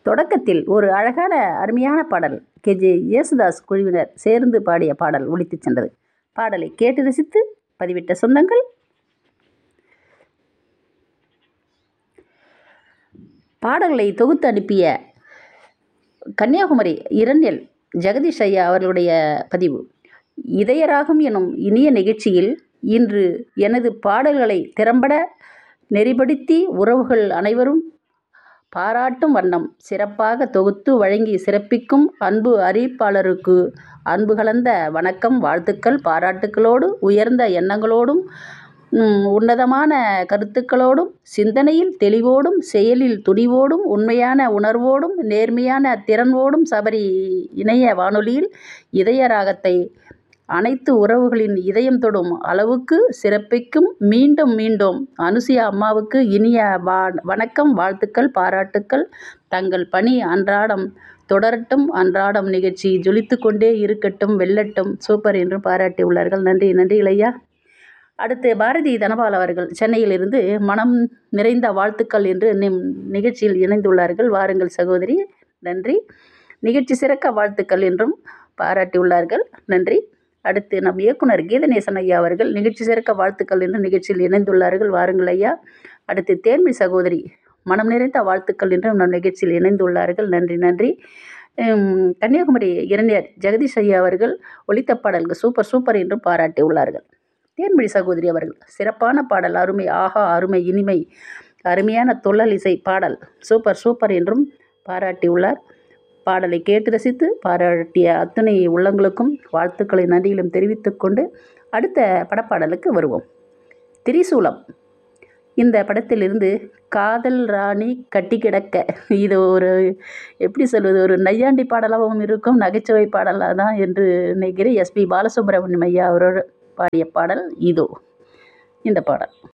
தொடக்கத்தில் ஒரு அழகான அருமையான பாடல் கே.ஜே. யேசுதாஸ் குழுவினர் சேர்ந்து பாடிய பாடல் ஒலித்துச் சென்றது. பாடலை கேட்டு ரசித்து பதிவிட்ட சொந்தங்கள் பாடல்களை தொகுத்து அனுப்பிய கன்னியாகுமரி இரண்டில் ஜெகதீஷ் ஐயா அவர்களுடைய பதிவு இதயராகம் எனும் இனிய நிகழ்ச்சியில் இன்று எனது பாடல்களை திறம்பட நெறிப்படுத்தி உறவுகள் அனைவரும் பாராட்டும் வண்ணம் சிறப்பாக தொகுத்து வழங்கி சிறப்பிக்கும் அன்பு அறிவிப்பாளருக்கு அன்பு கலந்த வணக்கம் வாழ்த்துக்கள் பாராட்டுக்களோடு உயர்ந்த எண்ணங்களோடும் உன்னதமான கருத்துக்களோடும் சிந்தனையில் தெளிவோடும் செயலில் துணிவோடும் உண்மையான உணர்வோடும் நேர்மையான திறனோடும் சபரி இணைய வானொலியில் இதய ராகத்தை அனைத்து உறவுகளின் இதயம் தொடும் அளவுக்கு சிறப்பிக்கும் மீண்டும் மீண்டும் அனுசுயா அம்மாவுக்கு இனிய வணக்கம் வாழ்த்துக்கள் பாராட்டுக்கள் தங்கள் பணி அன்றாடம் தொடரட்டும் அன்றாடம் நிகழ்ச்சி ஜொலித்து கொண்டே இருக்கட்டும் வெல்லட்டும் சூப்பர் என்று பாராட்டியுள்ளார்கள் நன்றி நன்றி ஐயா அடுத்து பாரதி தனபால் அவர்கள் சென்னையிலிருந்து மனம் நிறைந்த வாழ்த்துக்கள் என்று நிகழ்ச்சியில் இணைந்துள்ளார்கள் வாருங்கள் சகோதரி நன்றி நிகழ்ச்சி சிறக்க வாழ்த்துக்கள் என்றும் பாராட்டியுள்ளார்கள் நன்றி அடுத்து நம் இயக்குனர் கீதநேசன் ஐயா அவர்கள் நிகழ்ச்சி சிறக்க வாழ்த்துக்கள் என்று நிகழ்ச்சியில் இணைந்துள்ளார்கள் வாருங்கள் ஐயா அடுத்து தேன்மை சகோதரி மனம் நிறைந்த வாழ்த்துக்கள் என்று நம் நிகழ்ச்சியில் இணைந்துள்ளார்கள் நன்றி நன்றி கன்னியாகுமரி இளைஞர் ஜெகதீஷ் ஐயா அவர்கள் ஒலித்த பாடல்கள் சூப்பர் சூப்பர் என்றும் பாராட்டியுள்ளார்கள் தேன்மொழி சகோதரி அவர்கள் சிறப்பான பாடல் அருமை ஆஹா அருமை இனிமை அருமையான தொல்லல் இசை பாடல் சூப்பர் சூப்பர் என்றும் பாராட்டியுள்ளார் பாடலை கேட்டு ரசித்து பாராட்டிய அத்தனை உள்ளங்களுக்கும் வாழ்த்துக்களை நன்றியிலும் தெரிவித்துக்கொண்டு அடுத்த படப்பாடலுக்கு வருவோம் திரிசூலம் இந்த படத்திலிருந்து காதல் ராணி கட்டி கிடக்க இது ஒரு எப்படி சொல்வது ஒரு நையாண்டி பாடலாகவும் இருக்கும் நகைச்சுவை பாடலாக தான் என்று நினைக்கிறேன் எஸ்பி பாலசுப்ரமணியம் ஐயா அவரோட பாடிய பாடல் இதோ இந்த பாடல்